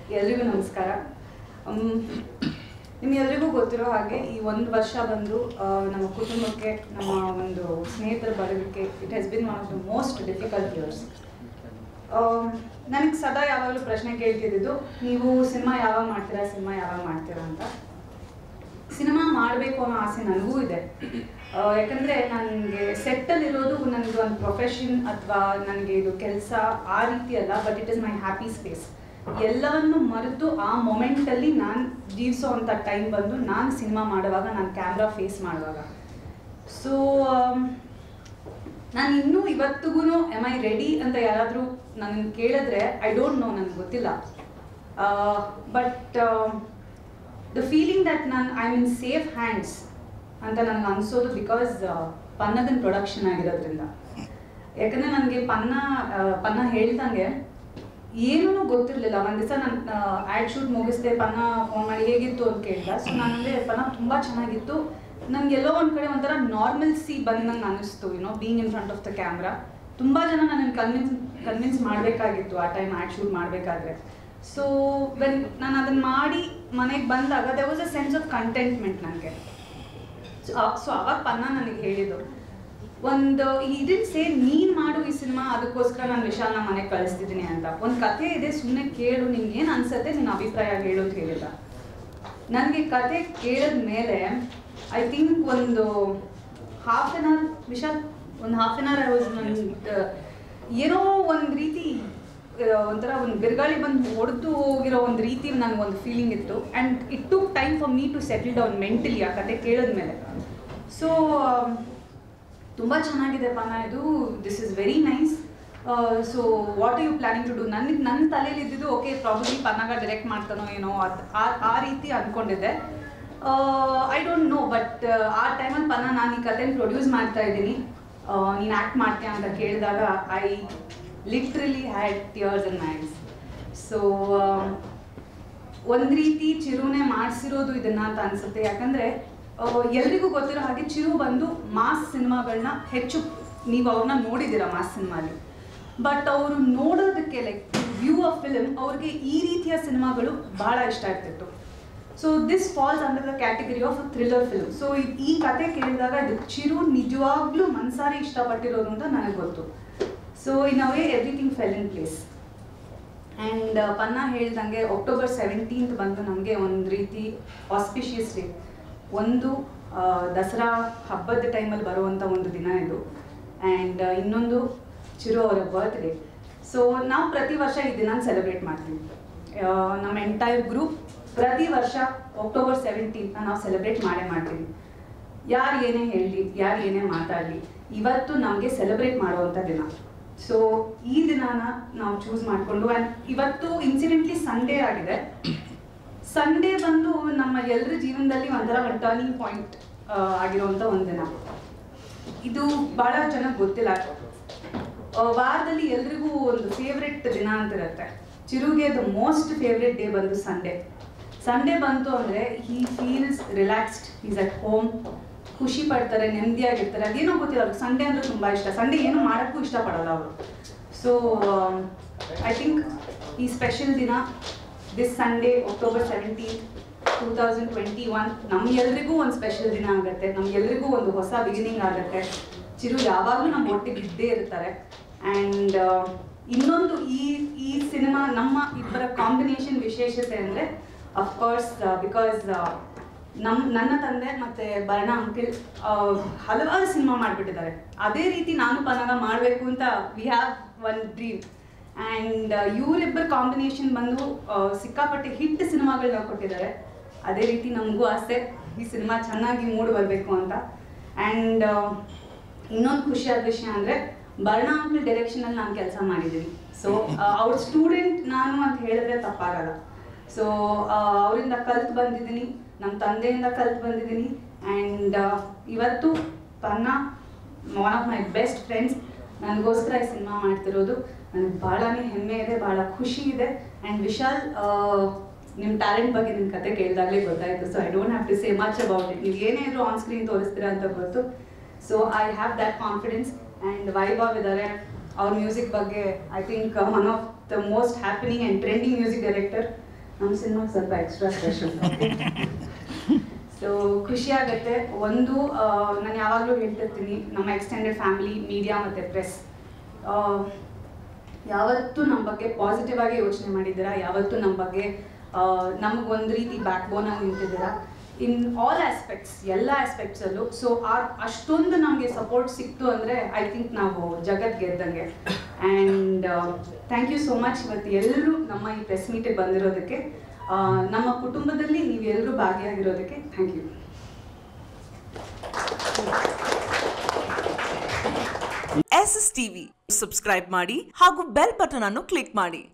ಎಲ್ರಿಗೂ ನಮಸ್ಕಾರ ನಿಮ್ಗೆಲ್ರಿಗೂ ಗೊತ್ತಿರೋ ಹಾಗೆ ಈ ಒಂದು ವರ್ಷ ಬಂದು ಆ, ನಮ್ಮ ಕುಟುಂಬಕ್ಕೆ ನಮ್ಮ ಒಂದು ಸ್ನೇಹಿತರ ಬರೋದಕ್ಕೆ it has been one of the most difficult years ನನಗೆ ಸದಾ ಯಾವಾಗಲೂ ಪ್ರಶ್ನೆ ಕೇಳ್ತಿದ್ದು ನೀವು ಸಿನಿಮಾ ಯಾವಾಗ ಮಾಡ್ತೀರಾ ಸಿನಿಮಾ ಯಾವಾಗ ಮಾಡ್ತೀರಾ ಅಂತ ಸಿನಿಮಾ ಮಾಡಬೇಕು ಅನ್ನೋ ಆಸೆ ನನಗೂ ಇದೆ ಆ, ಯಾಕಂದ್ರೆ ನನಗೆ ಸೆಟ್ಟಲ್ಲಿ ಇರೋದು ನನಗೆ ಒಂದು ಪ್ರೊಫೆಷನ್ ಅಥವಾ ನನಗೆ ಇದು ಕೆಲಸ ಆ ರೀತಿ ಅಲ್ಲ but it is my happy space ಎಲ್ಲವನ್ನು ಮರೆತು ಆ ಮೊಮೆಂಟಲ್ಲಿ ನಾನು ಜೀವಿಸೋ ಅಂಥ ಟೈಮ್ ಬಂದು ನಾನು ಸಿನಿಮಾ ಮಾಡುವಾಗ ನಾನು ಕ್ಯಾಮ್ರಾ ಫೇಸ್ ಮಾಡುವಾಗ ಸೊ ನಾನು ಇನ್ನೂ ಇವತ್ತಿಗೂ ಎಮ್ ಐ ರೆಡಿ ಅಂತ ಯಾರಾದರೂ ನನ್ನ ಕೇಳಿದ್ರೆ ಐ ಡೋಂಟ್ ನೋ ನನಗೆ ಗೊತ್ತಿಲ್ಲ ಬಟ್ ದ ಫೀಲಿಂಗ್ ದಟ್ ನಾನು ಐ ಮೀನ್ ಸೇಫ್ ಹ್ಯಾಂಡ್ಸ್ ಅಂತ ನನಗೆ ಅನಿಸೋದು ಬಿಕಾಸ್ ಪನ್ನದನ್ ಪ್ರೊಡಕ್ಷನ್ ಆಗಿರೋದ್ರಿಂದ ಯಾಕಂದರೆ ನನಗೆ ಪನ್ನ ಆ, ಪನ್ನ ಹೇಳ್ದಂಗೆ ಏನೂ ಗೊತ್ತಿರಲಿಲ್ಲ ಒಂದು ದಿವಸ ನಾನು ಆ್ಯಡ್ ಶೂಟ್ ಮುಗಿಸ್ದೆ ಪನ್ನ ಫೋನ್ ಮಾಡಿ ಹೇಗಿತ್ತು ಅಂತ ಕೇಳಿದ ಸೊ ನನಗೆ ಪನ್ನ ತುಂಬ ಚೆನ್ನಾಗಿತ್ತು ನಂಗೆ ಎಲ್ಲೋ ಒಂದು ಕಡೆ ಒಂಥರ ನಾರ್ಮಲ್ ಸಿ ಬಂದಂಗೆ ಅನ್ನಿಸ್ತು you know being in front of the camera ತುಂಬ ಜನ ನನ್ನನ್ನು ಕನ್ವಿನ್ಸ್ ಕನ್ವಿನ್ಸ್ ಮಾಡಬೇಕಾಗಿತ್ತು ಆ ಟೈಮ್ ಆ್ಯಡ್ ಶೂಟ್ ಮಾಡಬೇಕಾದ್ರೆ ಸೊ ವೆನ್ ನಾನು ಅದನ್ನು ಮಾಡಿ ಮನೆಗೆ ಬಂದಾಗ there was a sense of contentment ನನಗೆ ಸೊ ಸೊ ಅವಾಗ ಪನ್ನ ನನಗೆ ಹೇಳಿದ್ದು ಒಂದು ಇದನ್ ಸೇ ನೀನ್ ಮಾಡು ಈ ಸಿನಿಮಾ ಅದಕ್ಕೋಸ್ಕರ ನಾನು ವಿಶಾಲ್ನ ಮನೆಗೆ ಕಳಿಸ್ತಿದ್ದೀನಿ ಅಂತ ಒಂದು ಕಥೆ ಇದೆ ಸುಮ್ಮನೆ ಕೇಳು ನಿಂಗೆ ಏನು ಅನ್ಸತ್ತೆ ನಿನ್ನ ಅಭಿಪ್ರಾಯ ಹೇಳು ಅಂತ ಹೇಳಿಲ್ಲ ನನಗೆ ಕತೆ ಕೇಳಿದ ಮೇಲೆ ಐ ಥಿಂಕ್ ಒಂದು ಹಾಫ್ ಆನ್ ಅವರ್ ವಿಶಾಲ್ ಒಂದು half an hour I was ನನ್ನ ಏನೋ ಒಂದು ರೀತಿ ಆ, ಒಂಥರ ಒಂದು ಬಿರುಗಾಳಿ ಬಂದು ಹೊಡೆದು ಹೋಗಿರೋ ಒಂದು ರೀತಿ ನನಗೊಂದು ಫೀಲಿಂಗ್ ಇತ್ತು and it took time for me to settle down mentally ಆ ಕತೆ ಕೇಳಿದ್ಮೇಲೆ ಸೊ ತುಂಬ ಚೆನ್ನಾಗಿದೆ ಪಾನ ಇದು this is very nice so what are you planning to do ನನಗೆ ನನ್ನ ತಲೆಯಲ್ಲಿ ಇದ್ದಿದ್ದು ಓಕೆ ಪ್ರಾಬ್ಲಮ್ ಪನ್ನಾಗ ಡೈರೆಕ್ಟ್ ಮಾಡ್ತಾನೋ ಏನೋ ಅದ್ ಆ- ಆ ರೀತಿ ಅಂದ್ಕೊಂಡಿದ್ದೆ ಐ ಡೋಂಟ್ ನೋ ಬಟ್ ಆ ಟೈಮಲ್ಲಿ ಪನ್ನ ನಾನು ಈ ಕಥೆನ ಪ್ರೊಡ್ಯೂಸ್ ಮಾಡ್ತಾ ಇದ್ದೀನಿ ನೀನು ಆ್ಯಕ್ಟ್ ಮಾಡ್ತೀಯ ಅಂತ ಕೇಳಿದಾಗ I literally had tears and nice so ಒಂದ್ ರೀತಿ ಚಿರುನೇ ಮಾಡಿಸಿರೋದು ಇದನ್ನ ಅಂತ ಅನ್ಸುತ್ತೆ ಯಾಕಂದ್ರೆ ಆ, ಎಲ್ರಿಗೂ ಗೊತ್ತಿರೋ ಹಾಗೆ ಚಿರು ಬಂದು ಮಾಸ್ ಸಿನಿಮಾಗಳನ್ನ ಹೆಚ್ಚು ನೀವು ಅವ್ರನ್ನ ನೋಡಿದ್ದೀರಾ ಮಾಸ್ ಸಿನಿಮಾಲಿ ಬಟ್ ಅವರು ನೋಡೋದಕ್ಕೆ ಲೈಕ್ ವ್ಯೂ ಆಫ್ ಫಿಲ್ಮ್ ಅವ್ರಿಗೆ ಈ ರೀತಿಯ ಸಿನಿಮಾಗಳು ಬಹಳ ಇಷ್ಟ ಆಗ್ತಿತ್ತು so this falls under the category of thriller film so ಈ ಕತೆ ಕೇಳಿದಾಗ ಇದು ಚಿರು ನಿಜವಾಗ್ಲೂ ಮನ್ಸಾರಿ ಇಷ್ಟಪಟ್ಟಿರೋದು ಅಂತ ನನಗೆ ಗೊತ್ತು so in a way everything fell in place and Panna ಹೇಳ್ದಂಗೆ ಅಕ್ಟೋಬರ್ ಸೆವೆಂಟೀನ್ತ್ ಬಂದು ನಮಗೆ ಒಂದು ರೀತಿ ಆಸ್ಪಿಷಿಯಸ್ ಡೇ ಒಂದು ಆ, ದಸರಾ ಹಬ್ಬದ ಟೈಮಲ್ಲಿ ಬರುವಂಥ ಒಂದು ದಿನ ಇದು ಆ್ಯಂಡ್ ಇನ್ನೊಂದು ಚಿರು ಅವರ ಬರ್ತ್ಡೇ ಸೊ ನಾವು ಪ್ರತಿ ವರ್ಷ ಈ ದಿನ ಸೆಲೆಬ್ರೇಟ್ ಮಾಡ್ತೀವಿ ಆ, ನಮ್ಮ ಎಂಟೈರ್ ಗ್ರೂಪ್ ಪ್ರತಿ ವರ್ಷ ಅಕ್ಟೋಬರ್ ಸೆವೆಂಟೀನ್ತ್ ನಾವು ಸೆಲೆಬ್ರೇಟ್ ಮಾಡೇ ಮಾಡ್ತೀವಿ ಯಾರು ಏನೇ ಹೇಳಲಿ ಯಾರು ಏನೇ ಮಾತಾಡಲಿ ಇವತ್ತು ನಮಗೆ ಸೆಲೆಬ್ರೇಟ್ ಮಾಡುವಂಥ ದಿನ ಸೊ ಈ ದಿನಾನ ನಾವು ಚೂಸ್ ಮಾಡಿಕೊಂಡು ಆ್ಯಂಡ್ ಇವತ್ತು ಇನ್ಸಿಡೆಂಟ್ಲಿ ಸಂಡೇ ಆಗಿದೆ ಸಂಡೇ ಬಂದು ನಮ್ಮ ಎಲ್ಲರ ಜೀವನದಲ್ಲಿ ಒಂಥರ ಒಂದು ಟರ್ನಿಂಗ್ ಪಾಯಿಂಟ್ ಆಗಿರುವಂಥ ಒಂದು ದಿನ ಇದು ಭಾಳ ಜನಕ್ಕೆ ಗೊತ್ತಿಲ್ಲ ಆ, ವಾರದಲ್ಲಿ ಎಲ್ರಿಗೂ ಒಂದು ಫೇವ್ರೆಟ್ ದಿನ ಅಂತ ಇರುತ್ತೆ ಚಿರುಗೆ ದ ಮೋಸ್ಟ್ ಫೇವ್ರೆಟ್ ಡೇ ಬಂದು ಸಂಡೇ ಸಂಡೇ ಬಂತು ಅಂದರೆ he feels relaxed is at home ಖುಷಿ ಪಡ್ತಾರೆ ನೆಮ್ಮದಿಯಾಗಿರ್ತಾರೆ ಅದೇನೋ ಗೊತ್ತಿಲ್ಲ ಅವ್ರಿಗೆ ಸಂಡೇ ಅಂದ್ರೆ ತುಂಬ ಇಷ್ಟ ಸಂಡೇ ಏನು ಮಾಡೋಕ್ಕೂ ಇಷ್ಟಪಡಲ್ಲ ಅವರು ಸೊ ಐ ಥಿಂಕ್ ಈ ಸ್ಪೆಷಲ್ ದಿನ this Sunday October seventeen two thousand twenty one ನಮ್ಗೆಲ್ರಿಗೂ ಒಂದು ಸ್ಪೆಷಲ್ ದಿನ ಆಗುತ್ತೆ ನಮ್ಗೆಲ್ರಿಗೂ ಒಂದು ಹೊಸ ಬಿಗಿನಿಂಗ್ ಆಗುತ್ತೆ ಚಿರು ಯಾವಾಗಲೂ ನಮ್ಮ ಒಟ್ಟಿಗೆ ಇದ್ದೇ ಇರ್ತಾರೆ ಆ್ಯಂಡ್ ಇನ್ನೊಂದು ಈ ಈ ಸಿನಿಮಾ ನಮ್ಮ ಇಬ್ಬರ ಕಾಂಬಿನೇಷನ್ ವಿಶೇಷತೆ ಅಂದರೆ ಅಫ್ಕೋರ್ಸ್ ಬಿಕಾಸ್ ನಮ್ಮ ನನ್ನ ತಂದೆ ಮತ್ತು ಭರಣ ಅಂಕಿಲ್ ಹಲವಾರು ಸಿನಿಮಾ ಮಾಡಿಬಿಟ್ಟಿದ್ದಾರೆ ಅದೇ ರೀತಿ ನಾನು ಪನಗ ಮಾಡಬೇಕು ಅಂತ we have one dream and ಇವರಿಬ್ಬರ ಕಾಂಬಿನೇಷನ್ ಬಂದು ಆ, ಸಿಕ್ಕಾಪಟ್ಟೆ ಹಿಟ್ ಸಿನಿಮಾಗಳನ್ನ ಕೊಟ್ಟಿದ್ದಾರೆ ಅದೇ ರೀತಿ ನಮಗೂ ಆಸೆ ಈ ಸಿನಿಮಾ ಚೆನ್ನಾಗಿ ಮೂಡಿ ಬರಬೇಕು ಅಂತ ಆ್ಯಂಡ್ ಇನ್ನೊಂದು ಖುಷಿಯಾದ ವಿಷಯ ಅಂದರೆ ಭರಣ ಅಂಕಲ್ ಡೈರೆಕ್ಷನಲ್ಲಿ ನಾನು ಕೆಲಸ ಮಾಡಿದ್ದೀನಿ ಸೊ ಅವ್ರ ಸ್ಟೂಡೆಂಟ್ ನಾನು ಅಂತ ಹೇಳಿದ್ರೆ ತಪ್ಪಾಗಲ್ಲ ಸೊ ಅವರಿಂದ ಕಲ್ತು ಬಂದಿದ್ದೀನಿ ನಮ್ಮ ತಂದೆಯಿಂದ ಕಲ್ತು ಬಂದಿದ್ದೀನಿ ಆ್ಯಂಡ್ ಇವತ್ತು ತನ್ನ one of my best friends ನನಗೋಸ್ಕರ ಈ ಸಿನಿಮಾ ಮಾಡ್ತಿರೋದು ನನಗೆ ಭಾಳನೇ ಹೆಮ್ಮೆ ಇದೆ ಭಾಳ ಖುಷಿ ಇದೆ ಆ್ಯಂಡ್ ವಿಶಾಲ್ ನಿಮ್ಮ ಟ್ಯಾಲೆಂಟ್ ಬಗ್ಗೆ ನಿಮ್ಮ ಕತೆ ಕೇಳಿದಾಗಲೇ ಗೊತ್ತಾಯಿತು so I don't have to say much about it ನೀವು ಏನೇ ಇದ್ರು ಆನ್ ಸ್ಕ್ರೀನ್ ತೋರಿಸ್ತೀರಾ ಅಂತ ಗೊತ್ತು so I have that confidence and Vaibhav ಇದ್ದಾರೆ ಅವ್ರ ಮ್ಯೂಸಿಕ್ ಬಗ್ಗೆ I think one of the most happening and trending music director ನಮ್ಮ ಸಿನಿಮಾ ಸ್ವಲ್ಪ ಎಕ್ಸ್ಟ್ರಾ ಸ್ಪೆಷಲ್ ಸೊ ಖುಷಿ ಆಗುತ್ತೆ ಒಂದು ನಾನು ಯಾವಾಗಲೂ ಹೇಳ್ತಿರ್ತೀನಿ ನಮ್ಮ ಎಕ್ಸ್ಟೆಂಡೆಡ್ ಫ್ಯಾಮಿಲಿ ಮೀಡಿಯಾ ಮತ್ತು ಪ್ರೆಸ್ ಯಾವತ್ತೂ ನಮ್ಮ ಬಗ್ಗೆ ಪಾಸಿಟಿವ್ ಆಗಿ ಯೋಚನೆ ಮಾಡಿದ್ದೀರಾ ಯಾವತ್ತೂ ನಮ್ಮ ಬಗ್ಗೆ ನಮಗೊಂದು ರೀತಿ ಬ್ಯಾಕ್ ಬೋನ್ ಆಗಿ ನಿಂತಿದ್ದೀರಾ ಇನ್ ಆಲ್ ಆಸ್ಪೆಕ್ಟ್ಸ್ ಎಲ್ಲ ಆಸ್ಪೆಕ್ಟ್ಸಲ್ಲೂ ಸೊ ಆ ಅಷ್ಟೊಂದು ನಮಗೆ ಸಪೋರ್ಟ್ ಸಿಕ್ತು ಅಂದರೆ ಐ ಥಿಂಕ್ ನಾವು ಜಗತ್ ಗೆದ್ದಂಗೆ and thank you so much ಇವತ್ತು ಎಲ್ಲರೂ ನಮ್ಮ ಈ ಪ್ರೆಸ್ ಮೀಟಿಗೆ ಬಂದಿರೋದಕ್ಕೆ ಆ, ನಮ್ಮ ಕುಟುಂಬದಲ್ಲಿ ನೀವೆಲ್ಲರೂ ಭಾಗಿಯಾಗಿರೋದಕ್ಕೆ thank you S S TV subscribe ಮಾಡಿ ಹಾಗೂ ಬೆಲ್ ಬಟನ್ ಅನ್ನು ಕ್ಲಿಕ್ ಮಾಡಿ